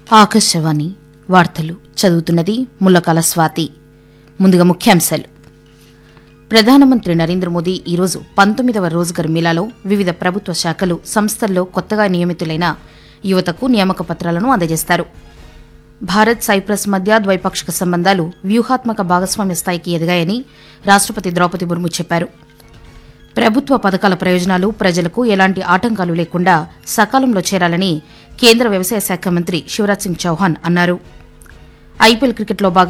ఆకాశవాణి వార్తలు చదువుతున్నది ముల్లకాల స్వాతి ముందుగా ముఖ్యాంశాలు ప్రధానమంత్రి నరేంద్ర మోదీ ఈరోజు పంతొమ్మిదవ రోజ్గర్ మేళాలో వివిధ ప్రభుత్వ శాఖలు సంస్థల్లో కొత్తగా నియమితులైన యువతకు నియామక పత్రాలను అందజేస్తారు భారత్ సైప్రస్ మధ్య ద్వైపాక్షిక సంబంధాలు వ్యూహాత్మక భాగస్వామ్య స్థాయికి ఎదిగాయని రాష్టపతి ద్రౌపది ముర్ము చెప్పారు ప్రభుత్వ పథకాల ప్రయోజనాలు ప్రజలకు ఎలాంటి ఆటంకాలు లేకుండా సకాలంలో చేరాలని కేంద్ర వ్యవసాయ శాఖ మంత్రి శివరాజ్ సింగ్ చౌహాన్ అన్నారు ఐపీఎల్ క్రికెట్లో భాగంగా